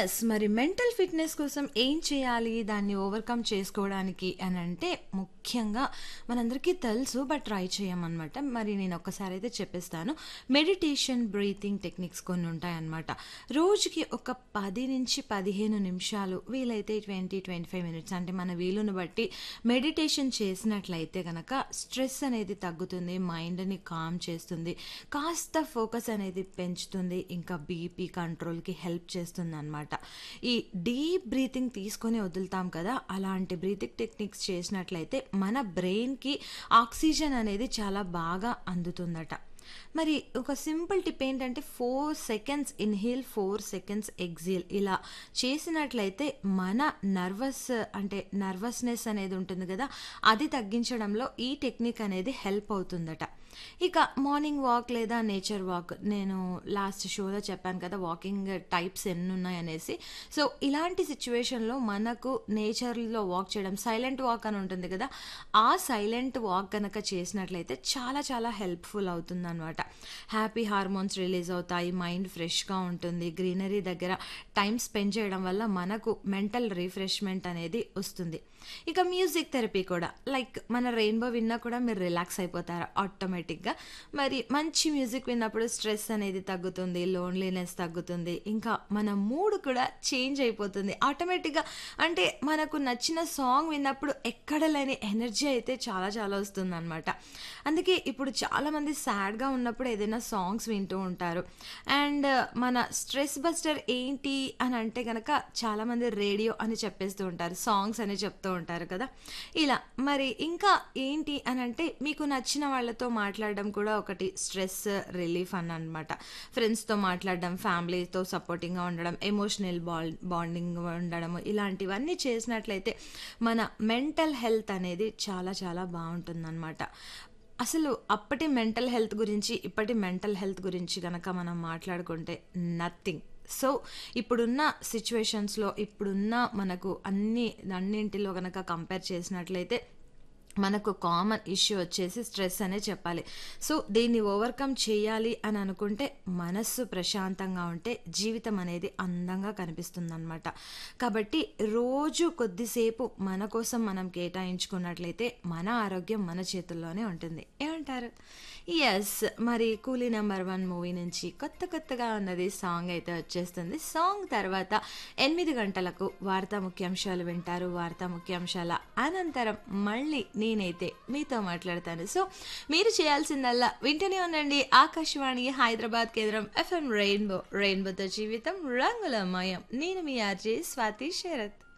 Yes. మరి mental fitness కోసం ఏం చేయాలి? దాన్ని ఓవర్‌కమ్ చేసుకోవడానికి అనంటే, ముఖ్యంగా మనందరికీ తెలుసు బట్ ట్రై చేయమనమాట. మరి నేనొక్కసారయితే చెప్పేస్తాను. మెడిటేషన్, బ్రీతింగ్ టెక్నిక్స్ కొన్నుంటాయనమాట. రోజుకి ఒక 10-15 నిమిషాలు వీలైతే 20, 25 మినిట్స్ అంటే మన వీలుని బట్టి మెడిటేషన్ చేసినట్లయితే గనక స్ట్రెస్ అనేది తగ్గుతుంది. మైండ్‌ని కామ్ చేస్తుంది. కాస్త ఫోకస్ అనేది పెంచుతుంది. ఇంకా బీపీ కంట్రోల్‌కి హెల్ప్ చేస్తుందనమాట. ఈ డీప్ బ్రీతింగ్ తీసుకొని వదులుతాం కదా! అలాంటి బ్రీతింగ్ టెక్నిక్స్ చేసినట్లయితే మన బ్రెయిన్‌కి ఆక్సిజన్ అనేది చాలా బాగా అందుతుందట. మరి ఒక సింపుల్ టిప్ ఏంటంటే 4 సెకండ్స్ ఇన్‌హేల్, 4 సెకండ్స్ ఎక్స్‌హేల్ ఇలా చేసినట్లయితే మన నర్వస్ అంటే నర్వస్‌నెస్ అనేది ఉంటుంది గదా! అది తగ్గించడంలో ఈ టెక్నిక్ అనేది హెల్ప్ అవుతుందట. ఇక మార్నింగ్ వాక్ లేదా నేచర్ వాక్ నేను లాస్ట్ షోలో చెప్పాను కదా! Walking types ఎన్నున్నాయనేసి. సో, ఇలాంటి సిట్యుయేషన్‌లో మనకు నేచర్‌లో వాక్ చేయడం సైలెంట్ వాక్ అని ఉంటుంది గదా! ఆ సైలెంట్ వాక్ గనక చేసినట్లయితే చాలా చాలా హెల్ప్‌ఫుల్ అవుతుందనమాట. హ్యాపీ హార్మోన్స్ రిలీజ్ అవుతాయి. మైండ్ ఫ్రెష్‌గా ఉంటుంది. గ్రీనరీ దగ్గర టైమ్ స్పెండ్ చేయడం వల్ల మనకు మెంటల్ రిఫ్రెష్‌మెంట్ అనేది వస్తుంది. ఇక మ్యూజిక్ థెరపీ కూడా లైక్ మన రెయిన్బో విన్నా కూడా మీరు రిలాక్స్ అయిపోతారు ఆటోమేటిక్‌గా. మరి మంచి మ్యూజిక్ విన్నప్పుడు స్ట్రెస్ అనేది తగ్గుతుంది. లోన్లీనెస్ తగ్గుతుంది. ఇంకా మన మూడ్ కూడా చేంజ్ అయిపోతుంది. ఆటోమేటిక్‌గా అంటే మనకు నచ్చిన సాంగ్ విన్నప్పుడు ఎక్కడ లేని ఎనర్జీ అయితే చాలా చాలా వస్తుందనమాట. అందుకే ఇప్పుడు చాలామంది సాడ్‌గా ఉన్నప్పుడు ఏదైనా సాంగ్స్ వింటూ ఉంటారు. అండ్ మన స్ట్రెస్ బస్టర్ ఏంటి అని అంటే గనక చాలామంది రేడియో అని చెప్పేస్తూ ఉంటారు. సాంగ్స్ అని చెప్తూ ఉంటారు కదా! ఇలా మరి ఇంకా ఏంటి అనంటే మీకు నచ్చిన వాళ్ళతో మాట్లాడడం కూడా ఒకటి స్ట్రెస్ రిలీఫ్ అని అనమాట. ఫ్రెండ్స్‌తో మాట్లాడడం, ఫ్యామిలీతో సపోర్టింగ్‌గా ఉండడం, ఎమోషనల్ బాల్ బాండింగ్ ఉండడం ఇలాంటివన్నీ చేసినట్లయితే మన మెంటల్ హెల్త్ అనేది చాలా చాలా బావుంటుందనమాట. అసలు అప్పటి మెంటల్ హెల్త్ గురించి, ఇప్పటి మెంటల్ హెల్త్ గురించి గనక మనం మాట్లాడుకుంటే నథింగ్. సో, ఇప్పుడున్న సిట్యుయేషన్స్‌లో ఇప్పుడున్న మనకు అన్ని అన్నింటిలో గనక కంపేర్ చేసినట్లయితే మనకు కామన్ ఇష్యూ వచ్చేసి స్ట్రెస్ అనే చెప్పాలి. సో, దీన్ని ఓవర్‌కమ్ చేయాలి అని అనుకుంటే మనస్సు ప్రశాంతంగా ఉంటే జీవితం అనేది అందంగా కనిపిస్తుందనమాట. కాబట్టి రోజు కొద్దిసేపు మన కోసం మనం కేటాయించుకున్నట్లయితే మన ఆరోగ్యం మన చేతుల్లోనే ఉంటుంది. ఏమంటారు? యెస్. మరి 'కూలీ నంబర్ వన్' మూవీ నుంచి కొత్త కొత్తగా ఉన్నది సాంగ్ అయితే వచ్చేస్తుంది. సాంగ్ తర్వాత 8 గంటలకు వార్తా ముఖ్యాంశాలు వింటారు. వార్తా ముఖ్యాంశాల అనంతరం మళ్ళీ నేనైతే మీతో మాట్లాడతాను. సో, మీరు చేయాల్సిందల్లా వింటూనే ఉండండి ఆకాశవాణి హైదరాబాద్ కేంద్రం ఎఫ్ఎం రెయిన్బో. రెయిన్బోతో జీవితం రంగులమయం. నేను మీ ఆర్‌జే స్వాతి శరత్.